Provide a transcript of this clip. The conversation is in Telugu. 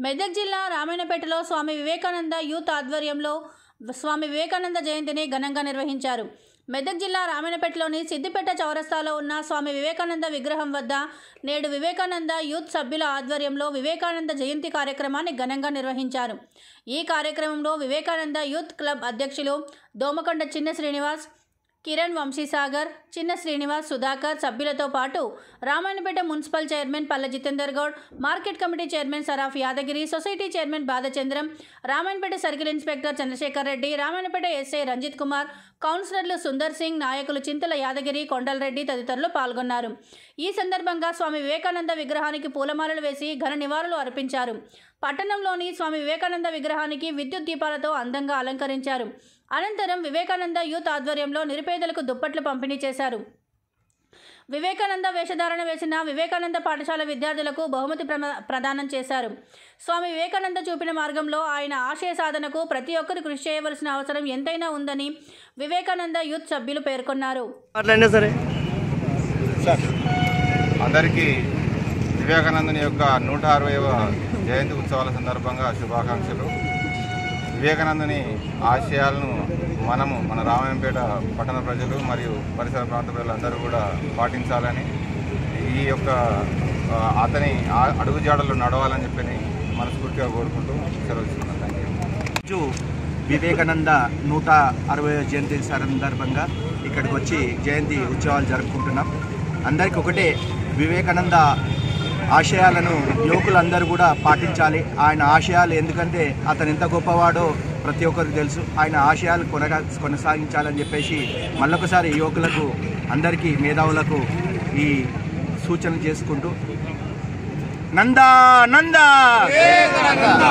మెదక్ జిల్లా రామాయణపేటలో స్వామి వివేకానంద యూత్ ఆధ్వర్యంలో స్వామి వివేకానంద జయంతిని ఘనంగా నిర్వహించారు మెదక్ జిల్లా రామాయణపేటలోని సిద్దిపేట చౌరస్తాలో ఉన్న స్వామి వివేకానంద విగ్రహం వద్ద నేడు వివేకానంద యూత్ సభ్యుల ఆధ్వర్యంలో వివేకానంద జయంతి కార్యక్రమాన్ని ఘనంగా నిర్వహించారు ఈ కార్యక్రమంలో వివేకానంద యూత్ క్లబ్ అధ్యక్షులు దోమకొండ చిన్న శ్రీనివాస్ కిరణ్ వంశీసాగర్ చిన్న శ్రీనివాస్ సుధాకర్ సభ్యులతో పాటు Ramayanapeta municipal chairman Palla Jitender Goud market committee chairman Saraf Yadagiri society chairman Badhachandram Ramayanapeta circle inspector Chandrashekar Reddy Ramayanapeta SI Ranjith Kumar కౌన్సిలర్లు సుందర్ సింగ్ నాయకులు చింతల యాదగిరి కొండలరెడ్డి తదితరులు పాల్గొన్నారు ఈ సందర్భంగా స్వామి వివేకానంద విగ్రహానికి పూలమాలలు వేసి ఘన నివాళులు అర్పించారు పట్టణంలోని స్వామి వివేకానంద విగ్రహానికి విద్యుత్ దీపాలతో అందంగా అలంకరించారు అనంతరం వివేకానంద యూత్ ఆధ్వర్యంలో నిరుపేదలకు దుప్పట్లు పంపిణీ చేశారు వివేకానంద వేషధారణ వేసిన వివేకానంద పాఠశాల విద్యార్థులకు బహుమతి ప్రమ- ప్రదానం చేశారు స్వామి వివేకానంద చూపిన మార్గంలో ఆయన ఆశయ సాధనకు ప్రతి ఒక్కరు కృషి చేయవలసిన అవసరం ఎంతైనా ఉందని వివేకానంద యూత్ సభ్యులు పేర్కొన్నారు మాట్లాడినా సరే అందరికీ వివేకానందుని యొక్క నూట అరవైవ జయంతి ఉత్సవాల సందర్భంగా శుభాకాంక్షలు వివేకానందుని ఆశయాలను మనము మన రామాయంపేట పట్టణ ప్రజలు మరియు పరిసర ప్రాంత ప్రజలందరూ కూడా పాటించాలని ఈ యొక్క ఆ, అతని ఆ- అడుగుజాడలు నడవాలని చెప్పని మనస్ఫూర్తిగా కోరుకుంటూ సెలవు తీసుకున్నాను థ్యాంక్ యూ రోజు వివేకానంద నూట అరవై జయంతి సందర్భంగా ఇక్కడికి వచ్చి జయంతి ఉత్సవాలు జరుపుకుంటున్నాం అందరికీ ఒకటే వివేకానంద ఆశయాలను యువకులందరూ కూడా పాటించాలి ఆయన ఆశయాలు ఎందుకంటే అతను ఎంత గొప్పవాడో ప్రతి ఒక్కరికి తెలుసు ఆయన ఆశయాలు కొనగా కొనసాగించాలని చెప్పేసి మళ్ళొకసారి యువకులకు అందరికీ మేధావులకు ఈ సూచన చేసుకుంటూ నందా నందా